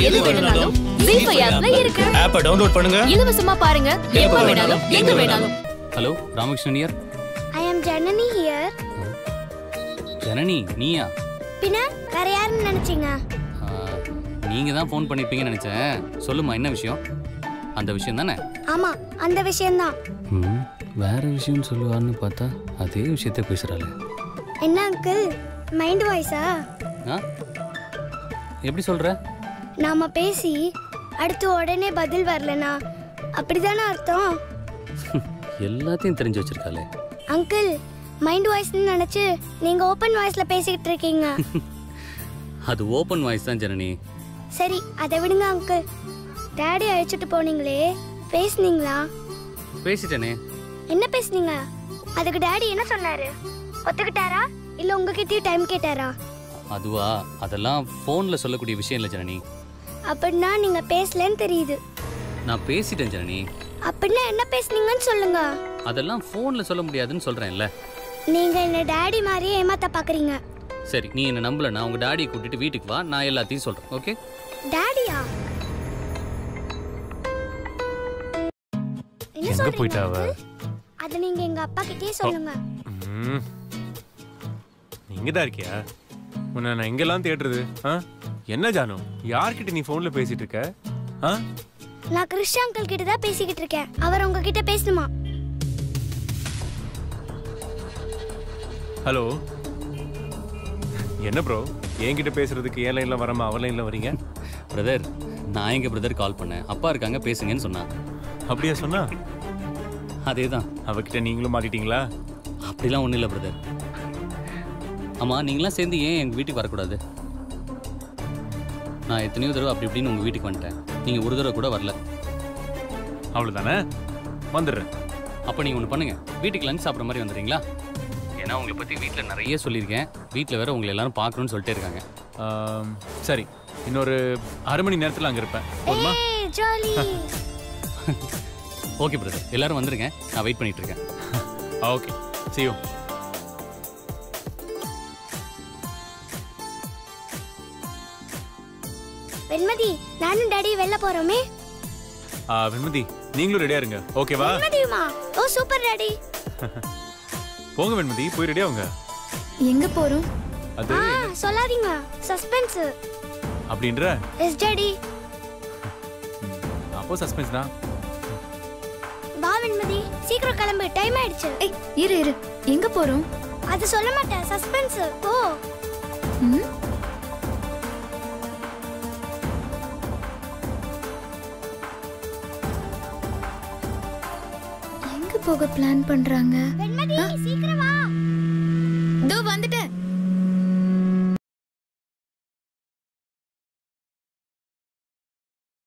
எது வேணும்னாலும் ஜீ ஃபைவ் ஆப்ல இருக்கு ஆப்பை டவுன்லோட் பண்ணுங்க இலவசமா பாருங்க எப்ப வேணாலும் எங்க வேணாலும் hello Ramakrishnan here I am Janani here Janani நீயா பின்ன வேற யாருன்னு நினைச்சீங்க ஆ, நீங்க தான் ஃபோன் பண்ணிருப்பீங்கன்னு நினைச்சேன் சொல்லுமா என்ன விஷயம் அந்த விஷயம் தானே ஆமா அந்த விஷயம்தான் ம் வேற விஷயம் சொல்லுவான்னு பார்த்தா அதே விஷயத்த பேசுறாளே என்ன அங்கிள் மைண்ட் வாய்ஸா ஆ எப்படி சொல்ற நாம பேசி அடுத்து உடனே பதில் வரலனா அப்படிதானே அர்த்தம் எல்லாத்தையும் தெரிஞ்சு வச்சிருக்காளே அங்கிள் மைண்ட் வாய்ஸ்னு நினைச்சு நீங்க ஓப்பன் வாய்ஸ்ல பேசிக்கிட்டு இருக்கீங்க அது ஓப்பன் வாய்ஸ் தான் ஜனனி சரி அதை விடுங்க அங்கிள் டாடி அழைச்சிட்டு போனீங்களே பேசுனீங்களா பேசிட்டேனே என்ன பேசுனீங்க அதுக்கு டாடி என்ன சொன்னாரு ஒத்துக்கிட்டாரா இல்ல உங்ககிட்டயும் டைம் கேட்டாரா அதுவா அதெல்லாம் ஃபோனில் சொல்லக்கூடிய விஷயம் இல்லை ஜனனி அப்படின்னா நீங்க பேசலன்னு தெரியுது நான் பேசிட்டேன் ஜனனி அப்படின்னா என்ன பேசுனீங்கன்னு சொல்லுங்க அதெல்லாம் ஃபோனில் சொல்ல முடியாதுன்னு சொல்கிறேன்ல நீங்க என்ன டாடி மாதிரியே ஏமாத்த பாக்குறீங்க சரி நீ என்ன நம்பல நான் உங்க டாடியை கூட்டிட்டு வீட்டுக்கு வா நான் எல்லாத்தையும் சொல்றேன் ஓகே டாடியா என்ன எங்க சொல்றீங்க போயிட்டா அவ? uncle? அத நீங்க எங்க அப்பா கிட்டயே சொல்லுங்க ம். நீ இங்க தான் இருக்கியா உன்னை நான் எங்கெல்லாம் தேடுறது ஆ என்ன ஜானு யார்கிட்ட நீ ஃபோன்ல பேசிட்டு இருக்க ஆ நான் கிருஷ்ண அங்கிள் கிட்ட தான் பேசிக்கிட்டு இருக்கேன் அவர் உங்ககிட்ட பேசணுமா ஹலோ என்ன ப்ரோ என்கிட்ட பேசுறதுக்கு ஏன் லைன்ல வராம அவ லைன்ல வரீங்க பிரதர் நான் எங்க பிரதர் கால் பண்ணேன் அப்பா இருக்காங்க பேசுங்கன்னு சொன்னா அப்படியா சொன்னா அதே தான் அவகிட்ட நீங்களும் மாட்டிட்டீங்களா அப்படிலாம் ஒன்றும் இல்லை பிரதர் ஆமா நீங்களாம் சேர்ந்து ஏன் எங்கள் வீட்டுக்கு வரக்கூடாது நான் எத்தனையோ தடவை அப்படி இப்படின்னு உங்கள் வீட்டுக்கு வந்துட்டேன் நீங்கள் ஒரு தடவை கூட வரல அவ்வளவுதானே வந்துடுறேன் அப்போ நீங்கள் ஒன்று பண்ணுங்க வீட்டுக்கு லஞ்ச் சாப்பிட்ற மாதிரி வந்துடுறீங்களா ஏன்னா உங்களை பற்றி வீட்டில் நிறைய சொல்லியிருக்கேன் வீட்டில் வேற உங்களை எல்லாரும் பார்க்கணும்னு சொல்லிட்டே இருக்காங்க ஆம், சரி இன்னொரு அரை மணி நேரத்துல அங்க இருப்பேன் போதுமா ஏய் ஜாலி ஓகே பிரதர் எல்லாரும் வந்துருங்க நான் வெயிட் பண்ணிட்டு இருக்கேன் ஓகே see you வெண்மதி நானும் டாடி வெளில போறோமே ஆ, வெண்மதி நீங்களும் ரெடியா இருங்க ஓகேவா வெண்மதியுமா ஓ சூப்பர் டாடி போங்க வெண்மதி போய் ரெடியா அவங்க எங்க போறோம் அது ஆ சொல்லாதீங்க சஸ்பென்ஸ் அப்படின்ற எஸ் டாடி ம், அப்போ சஸ்பென்ஸ் தான் வா வெண்மதி சீக்கிரம் கிளம்பு டைம் ஆயிடுச்சு ஏய் இரு இரு எங்க போறோம் அது சொல்ல மாட்டேன் சஸ்பென்ஸ் ஓ ம்? எங்க போக பிளான் பண்றாங்க வெண்மதி சீக்கிரம் வா இதோ வந்துட்டேன்